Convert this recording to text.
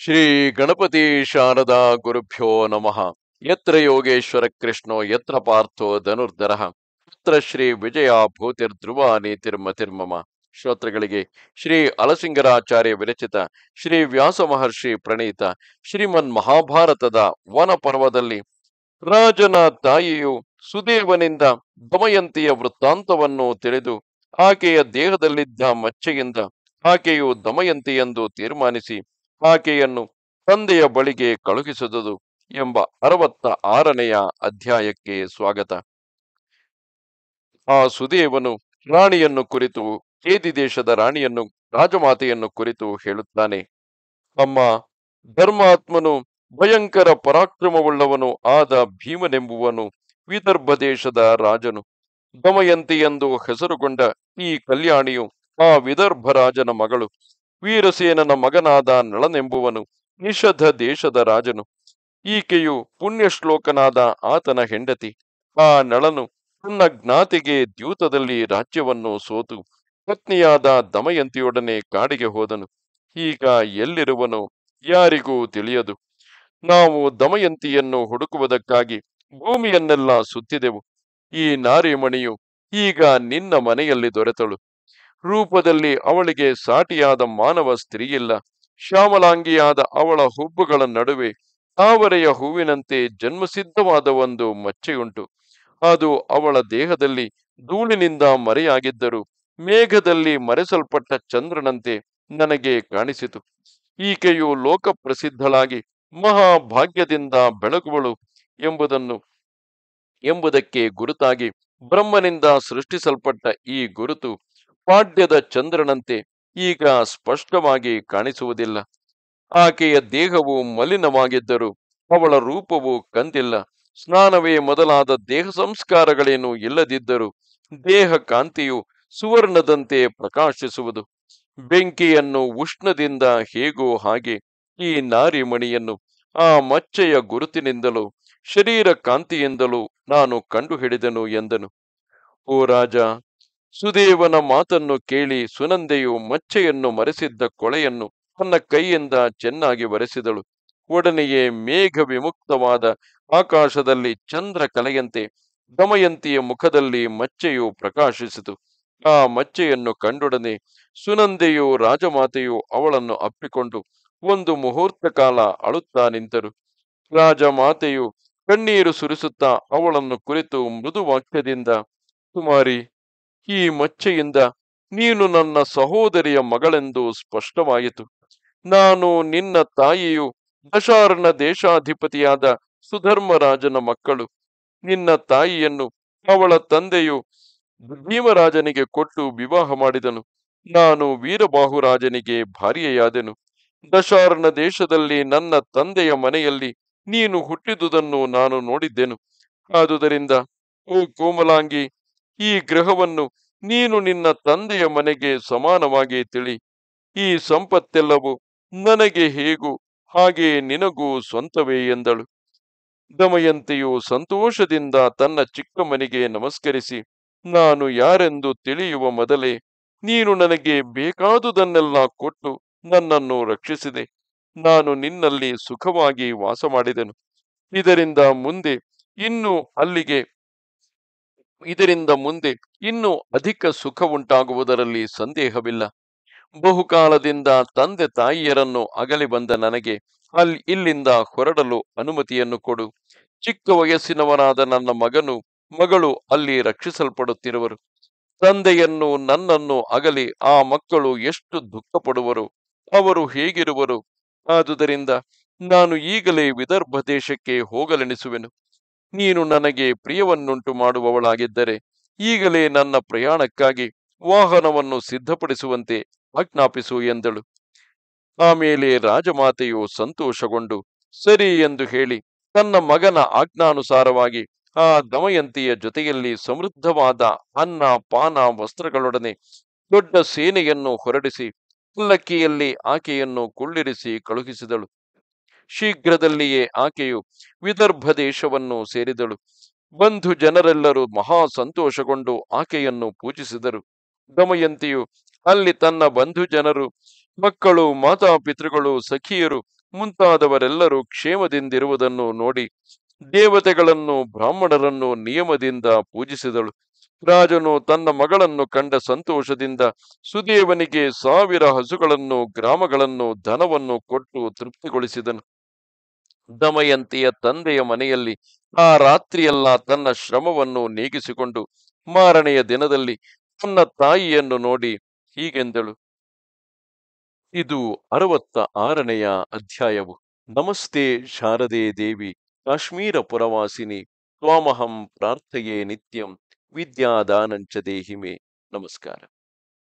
ಶ್ರೀ ಗಣಪತಿ ಶಾರದಾ ಗುರುಭ್ಯೋ ನಮಃ ಯತ್ರ ಯೋಗೇಶ್ವರ ಕೃಷ್ಣೋ ಯತ್ರ ಪಾರ್ಥೋ ಧನುರ್ಧರಃ ಯತ್ರ ಶ್ರೀ ವಿಜಯ ಭೂತಿರ್ಧ್ರುವ ನೀತಿರ್ಮತಿರ್ಮಮ ಶ್ರೋತೃಗಳಿಗೆ ಶ್ರೀ ಅಲಸಿಂಗರಾಚಾರ್ಯ ವಿರಚಿತ ಶ್ರೀ ವ್ಯಾಸ ಮಹರ್ಷಿ ಪ್ರಣೀತ ಶ್ರೀಮನ್ ಮಹಾಭಾರತದ ವನ ಪರ್ವದಲ್ಲಿ ರಾಜನ ತಾಯಿಯು ಸುದೇವನಿಂದ ದಮಯಂತಿಯ ವೃತ್ತಾಂತವನ್ನು ತಿಳಿದು ಆಕೆಯ ದೇಹದಲ್ಲಿದ್ದ ಮಚ್ಚೆಯಿಂದ ಆಕೆಯು ದಮಯಂತಿ ಎಂದು ತೀರ್ಮಾನಿಸಿ ಆಕೆಯನ್ನು ತಂದೆಯ ಬಳಿಗೆ ಕಳುಹಿಸಿದುದು ಎಂಬ ಅರವತ್ತ ಆರನೆಯ ಅಧ್ಯಾಯಕ್ಕೆ ಸ್ವಾಗತ ಆ ಸುದೇವನು ರಾಣಿಯನ್ನು ಕುರಿತು ಕೇದಿ ದೇಶದ ರಾಣಿಯನ್ನು ರಾಜಮಾತೆಯನ್ನು ಕುರಿತು ಹೇಳುತ್ತಾನೆ ಅಮ್ಮ ಧರ್ಮಾತ್ಮನು ಭಯಂಕರ ಪರಾಕ್ರಮವುಳ್ಳವನು ಆದ ಭೀಮನೆಂಬುವನು ವಿದರ್ಭ ದೇಶದ ರಾಜನು ದಮಯಂತಿ ಎಂದು ಹೆಸರುಗೊಂಡ ಈ ಕಲ್ಯಾಣಿಯು ಆ ವಿದರ್ಭ ರಾಜನ ಮಗಳು ವೀರಸೇನನ ಮಗನಾದ ನಳನೆಂಬುವನು ನಿಷಧ ದೇಶದ ರಾಜನು ಈಕೆಯು ಪುಣ್ಯಶ್ಲೋಕನಾದ ಆತನ ಹೆಂಡತಿ ಆ ನಳನು ತನ್ನ ಜ್ಞಾತಿಗೆ ದ್ಯೂತದಲ್ಲಿ ರಾಜ್ಯವನ್ನು ಸೋತು ಪತ್ನಿಯಾದ ದಮಯಂತಿಯೊಡನೆ ಕಾಡಿಗೆ ಹೋದನು ಈಗ ಎಲ್ಲಿರುವನೋ ಯಾರಿಗೂ ತಿಳಿಯದು ನಾವು ದಮಯಂತಿಯನ್ನು ಹುಡುಕುವುದಕ್ಕಾಗಿ ಭೂಮಿಯನ್ನೆಲ್ಲ ಸುತ್ತಿದೆವು ಈ ನಾರಿಮಣಿಯು ಈಗ ನಿನ್ನ ಮನೆಯಲ್ಲಿ ದೊರೆತಳು ರೂಪದಲ್ಲಿ ಅವಳಿಗೆ ಸಾಟಿಯಾದ ಮಾನವ ಸ್ತ್ರೀಯಿಲ್ಲ ಶ್ಯಾಮಲಾಂಗಿಯಾದ ಅವಳ ಹುಬ್ಬುಗಳ ನಡುವೆ ತಾವರೆಯ ಹೂವಿನಂತೆ ಜನ್ಮಸಿದ್ಧವಾದ ಒಂದು ಮಚ್ಚೆಯುಂಟು ಅದು ಅವಳ ದೇಹದಲ್ಲಿ ಧೂಳಿನಿಂದ ಮರೆಯಾಗಿದ್ದರು ಮೇಘದಲ್ಲಿ ಮರೆಸಲ್ಪಟ್ಟ ಚಂದ್ರನಂತೆ ನನಗೆ ಕಾಣಿಸಿತು ಈಕೆಯು ಲೋಕಪ್ರಸಿದ್ಧಳಾಗಿ ಮಹಾಭಾಗ್ಯದಿಂದ ಬೆಳಗುವಳು ಎಂಬುದನ್ನು ಎಂಬುದಕ್ಕೆ ಗುರುತಾಗಿ ಬ್ರಹ್ಮನಿಂದ ಸೃಷ್ಟಿಸಲ್ಪಟ್ಟ ಈ ಗುರುತು ಪಾಡ್ಯದ ಚಂದ್ರನಂತೆ ಈಗ ಸ್ಪಷ್ಟವಾಗಿ ಕಾಣಿಸುವುದಿಲ್ಲ ಆಕೆಯ ದೇಹವು ಮಲಿನವಾಗಿದ್ದರು ಅವಳ ರೂಪವು ಕಂದಿಲ್ಲ ಸ್ನಾನವೇ ಮೊದಲಾದ ದೇಹ ಸಂಸ್ಕಾರಗಳೇನು ಇಲ್ಲದಿದ್ದರು ದೇಹ ಕಾಂತಿಯು ಸುವರ್ಣದಂತೆ ಪ್ರಕಾಶಿಸುವುದು ಬೆಂಕಿಯನ್ನು ಉಷ್ಣದಿಂದ ಹೇಗೋ ಹಾಗೆ ಈ ನಾರಿಮಣಿಯನ್ನು ಆ ಮಚ್ಚೆಯ ಗುರುತಿನಿಂದಲೂ ಶರೀರ ಕಾಂತಿಯಿಂದಲೂ ನಾನು ಕಂಡುಹಿಡಿದೆನು ಎಂದನು ಓ ರಾಜ ಸುದೇವನ ಮಾತನ್ನು ಕೇಳಿ ಸುನಂದೆಯು ಮಚ್ಚೆಯನ್ನು ಮರೆಸಿದ್ದ ಕೊಳೆಯನ್ನು ತನ್ನ ಕೈಯಿಂದ ಚೆನ್ನಾಗಿ ಒರೆಸಿದಳು ಒಡನೆಯೇ ಮೇಘ ವಿಮುಕ್ತವಾದ ಆಕಾಶದಲ್ಲಿ ಚಂದ್ರ ಕಲೆಯಂತೆ ದಮಯಂತಿಯ ಮುಖದಲ್ಲಿ ಮಚ್ಚೆಯು ಪ್ರಕಾಶಿಸಿತು ಆ ಮಚ್ಚೆಯನ್ನು ಕಂಡೊಡನೆ ಸುನಂದೆಯು ರಾಜಮಾತೆಯು ಅವಳನ್ನು ಅಪ್ಪಿಕೊಂಡು ಒಂದು ಮುಹೂರ್ತ ಕಾಲ ಅಳುತ್ತಾ ನಿಂತರು ರಾಜಮಾತೆಯು ಕಣ್ಣೀರು ಸುರಿಸುತ್ತಾ ಅವಳನ್ನು ಕುರಿತು ಮೃದು ವಾಕ್ಯದಿಂದ ಕುಮಾರಿ ಈ ಮಚ್ಚೆಯಿಂದ ನೀನು ನನ್ನ ಸಹೋದರಿಯ ಮಗಳೆಂದು ಸ್ಪಷ್ಟವಾಯಿತು ನಾನು ನಿನ್ನ ತಾಯಿಯು ದಶಾರ್ಣ ದೇಶಾಧಿಪತಿಯಾದ ಸುಧರ್ಮರಾಜನ ಮಕ್ಕಳು ನಿನ್ನ ತಾಯಿಯನ್ನು ಅವಳ ತಂದೆಯು ಭೀಮರಾಜನಿಗೆ ಕೊಟ್ಟು ವಿವಾಹ ಮಾಡಿದನು ನಾನು ವೀರಬಾಹುರಾಜನಿಗೆ ಭಾರ್ಯೆಯಾದೆನು ದಶಾರ್ಣ ದೇಶದಲ್ಲಿ ನನ್ನ ತಂದೆಯ ಮನೆಯಲ್ಲಿ ನೀನು ಹುಟ್ಟಿದುದನ್ನು ನಾನು ನೋಡಿದ್ದೆನು ಆದುದರಿಂದ ಓ ಕೋಮಲಾಂಗಿ ಈ ಗ್ರಹವನ್ನು ನೀನು ನಿನ್ನ ತಂದೆಯ ಮನೆಗೆ ಸಮಾನವಾಗಿ ತಿಳಿ ಈ ಸಂಪತ್ತೆಲ್ಲವೂ ನನಗೆ ಹೇಗೂ ಹಾಗೆ ನಿನಗೂ ಸ್ವಂತವೇ ಎಂದಳು ದಮಯಂತಿಯು ಸಂತೋಷದಿಂದ ತನ್ನ ಚಿಕ್ಕಮ್ಮನಿಗೆ ನಮಸ್ಕರಿಸಿ ನಾನು ಯಾರೆಂದು ತಿಳಿಯುವ ಮೊದಲೇ ನೀನು ನನಗೆ ಬೇಕಾದುದನ್ನೆಲ್ಲ ಕೊಟ್ಟು ನನ್ನನ್ನು ರಕ್ಷಿಸಿದೆ ನಾನು ನಿನ್ನಲ್ಲಿ ಸುಖವಾಗಿ ವಾಸ ಮಾಡಿದೆನು ಇದರಿಂದ ಮುಂದೆ ಇನ್ನು ಅಲ್ಲಿಗೆ ಇದರಿಂದ ಮುಂದೆ ಇನ್ನೂ ಅಧಿಕ ಸುಖ ಉಂಟಾಗುವುದರಲ್ಲಿ ಸಂದೇಹವಿಲ್ಲ ಬಹುಕಾಲದಿಂದ ತಂದೆ ತಾಯಿಯರನ್ನು ಅಗಲಿ ಬಂದ ನನಗೆ ಅಲ್ಲಿ ಇಲ್ಲಿಂದ ಹೊರಡಲು ಅನುಮತಿಯನ್ನು ಕೊಡು ಚಿಕ್ಕ ವಯಸ್ಸಿನವನಾದ ನನ್ನ ಮಗನು ಮಗಳು ಅಲ್ಲಿ ರಕ್ಷಿಸಲ್ಪಡುತ್ತಿರುವರು ತಂದೆಯನ್ನು ನನ್ನನ್ನು ಅಗಲಿ ಆ ಮಕ್ಕಳು ಎಷ್ಟು ದುಃಖ ಪಡುವರು ಅವರು ಹೇಗಿರುವರು ಆದುದರಿಂದ ನಾನು ಈಗಲೇ ವಿದರ್ಭ ದೇಶಕ್ಕೆ ಹೋಗಲೆಣಿಸುವೆನು ನೀನು ನನಗೆ ಪ್ರಿಯವನ್ನುಂಟು ಮಾಡುವವಳಾಗಿದ್ದರೆ ಈಗಲೇ ನನ್ನ ಪ್ರಯಾಣಕ್ಕಾಗಿ ವಾಹನವನ್ನು ಸಿದ್ಧಪಡಿಸುವಂತೆ ಆಜ್ಞಾಪಿಸು ಎಂದಳು ಆಮೇಲೆ ರಾಜಮಾತೆಯು ಸಂತೋಷಗೊಂಡು ಸರಿ ಎಂದು ಹೇಳಿ ತನ್ನ ಮಗನ ಆಜ್ಞಾನುಸಾರವಾಗಿ ಆ ದಮಯಂತಿಯ ಜೊತೆಯಲ್ಲಿ ಸಮೃದ್ಧವಾದ ಅನ್ನ ಪಾನ ವಸ್ತ್ರಗಳೊಡನೆ ದೊಡ್ಡ ಸೇನೆಯನ್ನು ಹೊರಡಿಸಿ ಪಲ್ಲಕ್ಕಿಯಲ್ಲಿ ಆಕೆಯನ್ನು ಕುಳ್ಳಿರಿಸಿ ಕಳುಹಿಸಿದಳು ಶೀಘ್ರದಲ್ಲಿಯೇ ಆಕೆಯು ವಿದರ್ಭ ದೇಶವನ್ನು ಸೇರಿದಳು ಬಂಧು ಜನರೆಲ್ಲರೂ ಮಹಾ ಸಂತೋಷಗೊಂಡು ಆಕೆಯನ್ನು ಪೂಜಿಸಿದರು ದಮಯಂತಿಯು ಅಲ್ಲಿ ತನ್ನ ಬಂಧು ಜನರು ಮಕ್ಕಳು ಮಾತಾಪಿತೃಗಳು ಸಖಿಯರು ಮುಂತಾದವರೆಲ್ಲರೂ ಕ್ಷೇಮದಿಂದಿರುವುದನ್ನು ನೋಡಿ ದೇವತೆಗಳನ್ನು ಬ್ರಾಹ್ಮಣರನ್ನು ನಿಯಮದಿಂದ ಪೂಜಿಸಿದಳು ರಾಜನು ತನ್ನ ಮಗಳನ್ನು ಕಂಡ ಸಂತೋಷದಿಂದ ಸುದೇವನಿಗೆ ಸಾವಿರ ಹಸುಗಳನ್ನು ಗ್ರಾಮಗಳನ್ನು ಧನವನ್ನು ಕೊಟ್ಟು ತೃಪ್ತಿಗೊಳಿಸಿದನು ದಮಯಂತಿಯ ತಂದೆಯ ಮನೆಯಲ್ಲಿ ಆ ರಾತ್ರಿಯೆಲ್ಲ ತನ್ನ ಶ್ರಮವನ್ನು ನೀಗಿಸಿಕೊಂಡು ಮಾರನೆಯ ದಿನದಲ್ಲಿ ತನ್ನ ತಾಯಿಯನ್ನು ನೋಡಿ ಹೀಗೆಂದಳು ಇದು ಅರವತ್ತ ಆರನೆಯ ಅಧ್ಯಾಯವು ನಮಸ್ತೆ ಶಾರದೆ ದೇವಿ ಕಾಶ್ಮೀರ ಪುರವಾಸಿನಿ ತ್ವಾಮಹಂ ಪ್ರಾರ್ಥಯೇ ನಿತ್ಯಂ ವಿದ್ಯಾದಾನಂಚ ದೇಹಿಮೆ ನಮಸ್ಕಾರ